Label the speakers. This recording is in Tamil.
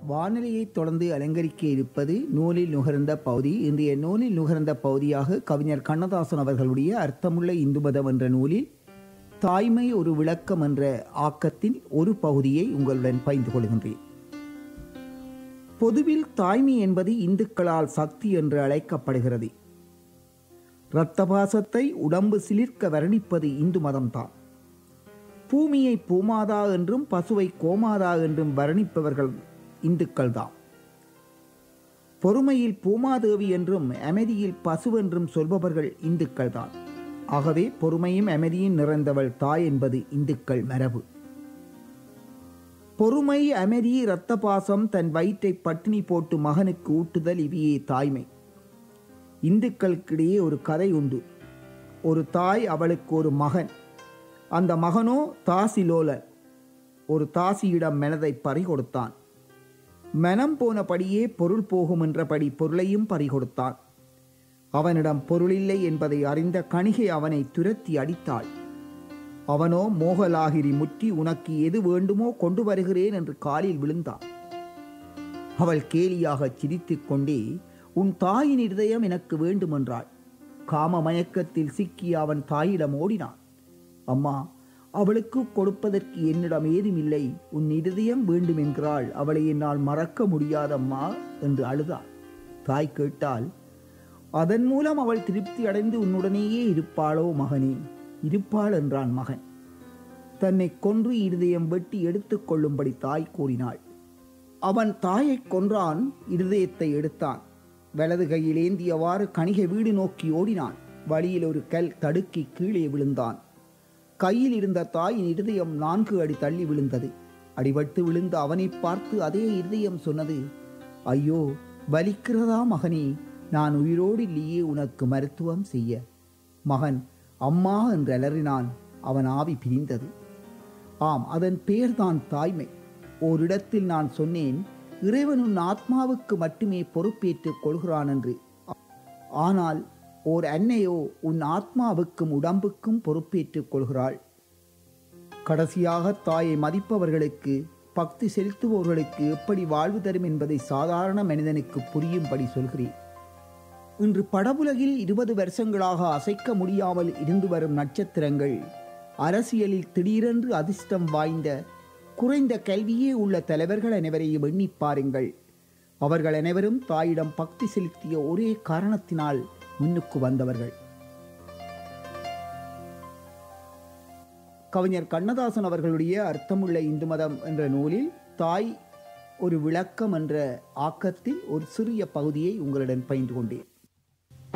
Speaker 1: வானிலையை தொடர்ந்து அலங்கரிக்க இருப்பது நூலில் நுகர்ந்த பகுதி இன்றைய நூலில் நுகர்ந்த பகுதியாக கவிஞர் கண்ணதாசன் அவர்களுடைய அர்த்தமுள்ள இந்து மதம் என்ற நூலில் தாய்மை ஒரு விளக்கம் என்ற ஆக்கத்தின் ஒரு பகுதியை உங்களுடன் பகிர்ந்து கொள்கின்றேன் பொதுவில் தாய்மை என்பது இந்துக்களால் சக்தி என்று அழைக்கப்படுகிறது இரத்த பாசத்தை உடம்பு சிலிர்க்க வர்ணிப்பது இந்து மதம்தான் பூமியை பூமாதா என்றும் பசுவை கோமாதா என்றும் வர்ணிப்பவர்கள் இந்துக்கள்தான் பொறுமையில் பூமாதேவி என்றும் அமைதியில் பசுவென்றும் சொல்பவர்கள் இந்துக்கள்தான் ஆகவே பொறுமையும் அமைதியும் நிறைந்தவள் தாய் என்பது இந்துக்கள் மரபு பொறுமை அமைதி இரத்த பாசம் தன் வயிற்றை பட்டினி போட்டு மகனுக்கு ஊட்டுதல் இவையே தாய்மை இந்துக்களுக்கிடையே ஒரு கதை உண்டு ஒரு தாய் அவளுக்கு ஒரு மகன் அந்த மகனோ தாசிலோலன் ஒரு தாசியிடம் மனதை பறி கொடுத்தான் மனம் போனபடியே பொருள் போகும் என்றபடி பொருளையும் பறி கொடுத்தான் அவனிடம் பொருளில்லை என்பதை அறிந்த கணிகை அவனை துரத்தி அடித்தாள் அவனோ மோகலாகிரி முற்றி உனக்கு எது வேண்டுமோ கொண்டு வருகிறேன் என்று காலில் விழுந்தான் அவள் கேலியாக சிரித்துக் கொண்டே உன் தாயின் இருதயம் எனக்கு வேண்டுமென்றாள் காம மயக்கத்தில் சிக்கிய அவன் தாயிடம் ஓடினான் அம்மா அவளுக்கு கொடுப்பதற்கு என்னிடம் ஏதுமில்லை உன் இருதயம் வேண்டும் என்கிறாள் அவளை என்னால் மறக்க முடியாதம்மா என்று அழுதாள் தாய் கேட்டால் அதன் மூலம் அவள் திருப்தி அடைந்து உன்னுடனேயே இருப்பாளோ மகனே இருப்பாள் என்றான் மகன் தன்னை கொன்று இருதயம் வெட்டி எடுத்துக் கொள்ளும்படி தாய் கூறினாள் அவன் தாயை கொன்றான் இருதயத்தை எடுத்தான் வலது கையில் ஏந்தியவாறு கணிகை வீடு நோக்கி ஓடினான் வழியில் ஒரு கல் தடுக்கி கீழே விழுந்தான் கையில் இருந்த தாயின் இருதயம் நான்கு அடி தள்ளி விழுந்தது அடிபட்டு விழுந்த அவனை பார்த்து அதே இருதயம் சொன்னது ஐயோ வலிக்கிறதா மகனே நான் உயிரோடு இல்லையே உனக்கு மருத்துவம் செய்ய மகன் அம்மா என்று அலறினான் அவன் ஆவி பிரிந்தது ஆம் அதன் பேர்தான் தாய்மை ஓரிடத்தில் நான் சொன்னேன் இறைவன் உன் ஆத்மாவுக்கு மட்டுமே பொறுப்பேற்றுக் கொள்கிறான் என்று ஆனால் ஓர் அன்னையோ உன் ஆத்மாவுக்கும் உடம்புக்கும் பொறுப்பேற்றுக் கொள்கிறாள் கடைசியாக தாயை மதிப்பவர்களுக்கு பக்தி செலுத்துபவர்களுக்கு எப்படி வாழ்வு தரும் என்பதை சாதாரண மனிதனுக்கு புரியும்படி சொல்கிறேன் இன்று படபுலகில் இருபது வருஷங்களாக அசைக்க முடியாமல் இருந்து வரும் நட்சத்திரங்கள் அரசியலில் திடீரென்று அதிர்ஷ்டம் வாய்ந்த குறைந்த கல்வியே உள்ள தலைவர்கள் அனைவரையும் எண்ணி பாருங்கள் அவர்கள் அனைவரும் தாயிடம் பக்தி செலுத்திய ஒரே காரணத்தினால் முன்னுக்கு வந்தவர்கள் கவிஞர் கண்ணதாசன் அவர்களுடைய அர்த்தமுள்ள இந்து மதம் என்ற நூலில் தாய் ஒரு விளக்கம் என்ற ஆக்கத்தில் ஒரு சிறிய பகுதியை உங்களுடன் பயின்று கொண்டேன்